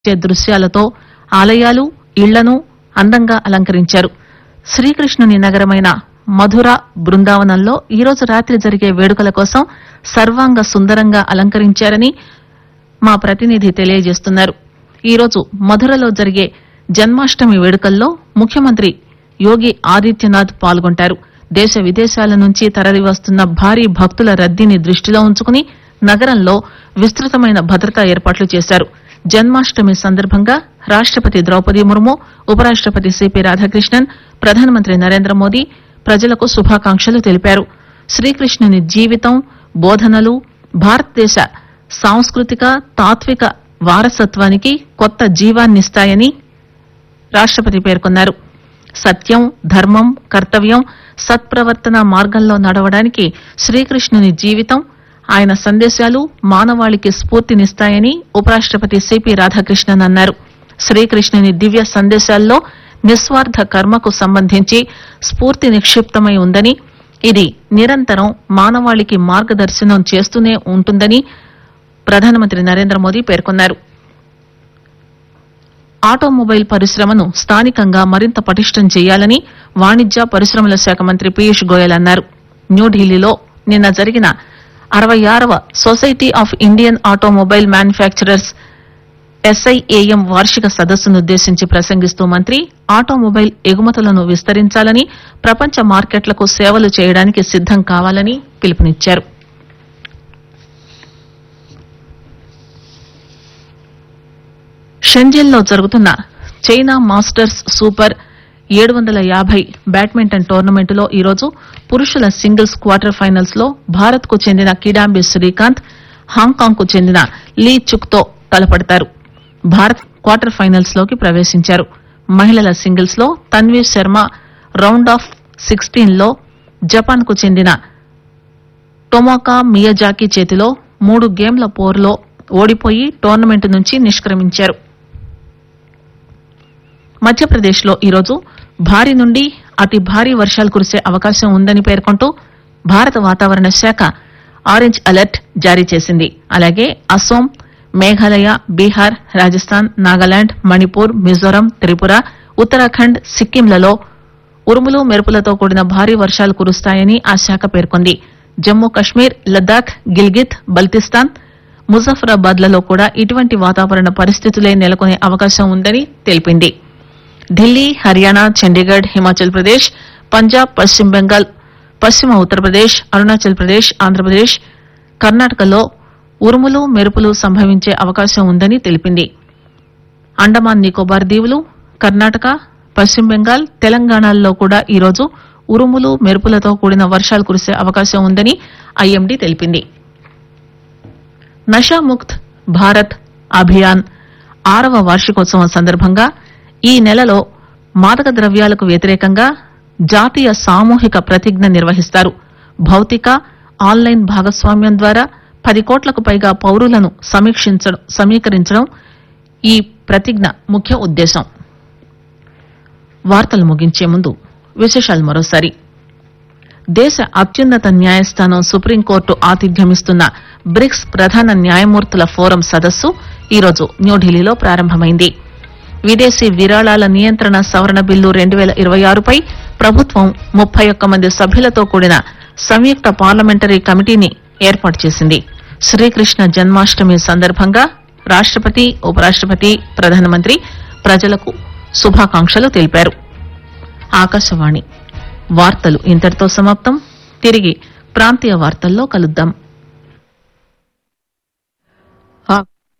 వచ్చే దృశ్యాలతో ఆలయాలు ఇళ్లను అందంగా అలంకరించారు శ్రీకృష్ణుని నగరమైన మధుర బృందావనంలో ఈరోజు రాత్రి జరిగే వేడుకల కోసం సర్వాంగ సుందరంగా అలంకరించారని మా ప్రతినిధి తెలియజేస్తున్నారు ఈరోజు మధురలో జరిగే జన్మాష్టమి వేడుకల్లో ముఖ్యమంత్రి యోగి ఆదిత్యనాథ్ పాల్గొంటారు దేశ విదేశాల నుంచి తరలివస్తున్న భారీ భక్తుల రద్దీని దృష్టిలో ఉంచుకుని నగరంలో విస్తృతమైన భద్రతా ఏర్పాట్లు చేశారు జన్మాష్టమి సందర్భంగా రాష్టపతి ద్రౌపది ముర్ము ఉపరాష్టపతి సిపి రాధాకృష్ణన్ ప్రధానమంత్రి నరేంద్ర మోదీ ప్రజలకు శుభాకాంక్షలు తెలిపారు శ్రీకృష్ణుని జీవితం బోధనలు భారతదేశ సాంస్కృతిక తాత్విక వారసత్వానికి కొత్త జీవాన్నిస్తాయని రాష్టపతి పేర్కొన్నారు సత్యం ధర్మం కర్తవ్యం సత్ప్రవర్తన మార్గంలో నడవడానికి శ్రీకృష్ణుని జీవితం ఆయన సందేశాలు మానవాళికి స్ఫూర్తినిస్తాయని ఉపరాష్టపతి సిపి రాధాకృష్ణన్ అన్నారు శ్రీకృష్ణుని దివ్య సందేశాల్లో నిస్వార్థ కర్మకు సంబంధించి స్ఫూర్తి నిక్షిప్తమై ఉందని ఇది నిరంతరం మానవాళికి మార్గదర్శనం చేస్తూనే ఉంటుందని ప్రధానమంత్రి నరేంద్ర మోదీ పేర్కొన్నారు ఆటోమొబైల్ పరిశ్రమను స్థానికంగా మరింత పటిష్టం చేయాలని వాణిజ్య పరిశ్రమల శాఖ మంత్రి పీయూష్ గోయల్ అన్నారు న్యూఢిల్లీలో నిన్న జరిగిన అరవై ఆరవ Society of Indian Automobile Manufacturers SIAM వార్షిక సదస్సునుద్దేశించి ప్రసంగిస్తూ మంత్రి ఆటోమొబైల్ ఎగుమతులను విస్తరించాలని ప్రపంచ మార్కెట్లకు సేవలు చేయడానికి సిద్దం కావాలని పిలుపునిచ్చారు షెంజెల్లో జరుగుతున్న చైనా మాస్టర్స్ సూపర్ ఏడు వందల యాభై బ్యాడ్మింటన్ టోర్నమెంటులో ఈరోజు పురుషుల సింగిల్స్ క్వార్టర్ ఫైనల్స్ లో భారత్ కు చెందిన కిడాంబి శ్రీకాంత్ హాంకాంగ్ కు చెందిన లీ చుక్ తో తలపడతారు భారత్ క్వార్టర్ ఫైనల్స్ లోకి ప్రవేశించారు మహిళల సింగిల్స్ లో Tanvir Sharma round of sixteen లో జపాన్ కు చెందిన టొమాకా మియజాకి చేతిలో మూడు గేమ్ల పోరులో ఓడిపోయి టోర్నమెంట్ నుంచి నిష్క్రమించారు మధ్యప్రదేశ్లో ఈరోజు భారీ నుండి అతి భారీ వర్షాలు కురిసే అవకాశం ఉందని పేర్కొంటూ భారత వాతావరణ శాఖ ఆరెంజ్ అలర్ట్ జారీ చేసింది అలాగే అస్సోం మేఘాలయ బీహార్ రాజస్థాన్ నాగాలాండ్ మణిపూర్ మిజోరం త్రిపుర ఉత్తరాఖండ్ సిక్కింలలో ఉరుములు మెరుపులతో కూడిన భారీ వర్షాలు కురుస్తాయని ఆ శాఖ పేర్కొంది జమ్మూ కశ్మీర్ లద్దాఖ్ గిల్గిత్ బల్తిస్తాన్ ముజఫరాబాద్ లలో కూడా ఇటువంటి వాతావరణ పరిస్థితులే నెలకొనే అవకాశం ఉందని తెలిపింది ఢిల్లీ హర్యానా చండీగఢ్ హిమాచల్ ప్రదేశ్ పంజాబ్ పశ్చిమ బెంగాల్ పశ్చిమ ఉత్తరప్రదేశ్ అరుణాచల్ ప్రదేశ్ ఆంధ్రప్రదేశ్ కర్ణాటకలో ఉరుములు మెరుపులు సంభవించే అవకాశం ఉందని తెలిపింది అండమాన్ నికోబార్ దీవులు కర్ణాటక పశ్చిమ బెంగాల్ తెలంగాణల్లో కూడా ఈరోజు ఉరుములు మెరుపులతో కూడిన వర్షాలు కురిసే అవకాశం ఉందని ఐఎండీ తెలిపింది నషాముక్త్ భారత్ అభియాన్ ఆరవ వార్షికోత్సవం సందర్భంగా ఈ నెలలో మాదక ద్రవ్యాలకు వ్యతిరేకంగా జాతీయ సామూహిక ప్రతిజ్ఞ నిర్వహిస్తారు భౌతిక ఆన్లైన్ భాగస్వామ్యం ద్వారా పది కోట్లకు పైగా పౌరులను సమీక్షించడం సమీకరించడం ఈ ప్రతిజ్ఞ ముఖ్య ఉద్దేశం వార్తలు ముగించే ముందు విశేషాలు మరోసారి దేశ అత్యున్నత న్యాయస్థానం సుప్రీంకోర్టు ఆతిథ్యమిస్తున్న బ్రిక్స్ ప్రధాన న్యాయమూర్తుల ఫోరం సదస్సు ఈరోజు న్యూఢిల్లీలో ప్రారంభమైంది విదేశీ విరాళాల నియంత్రణ సవరణ బిల్లు రెండు వేల ఇరవై ఆరుపై ప్రభుత్వం ముప్పై ఒక్క మంది సభ్యులతో కూడిన సంయుక్త పార్లమెంటరీ కమిటీని ఏర్పాటు చేసింది శ్రీకృష్ణ జన్మాష్టమి సందర్భంగా రాష్టపతి ఉపరాష్టపతి ప్రధానమంత్రి ప్రజలకు శుభాకాంక్షలు తెలిపారు ఆకాశవాణి వార్తలు ఇంతటితో సమాప్తం తిరిగి ప్రాంతీయ వార్తల్లో కలుద్దాం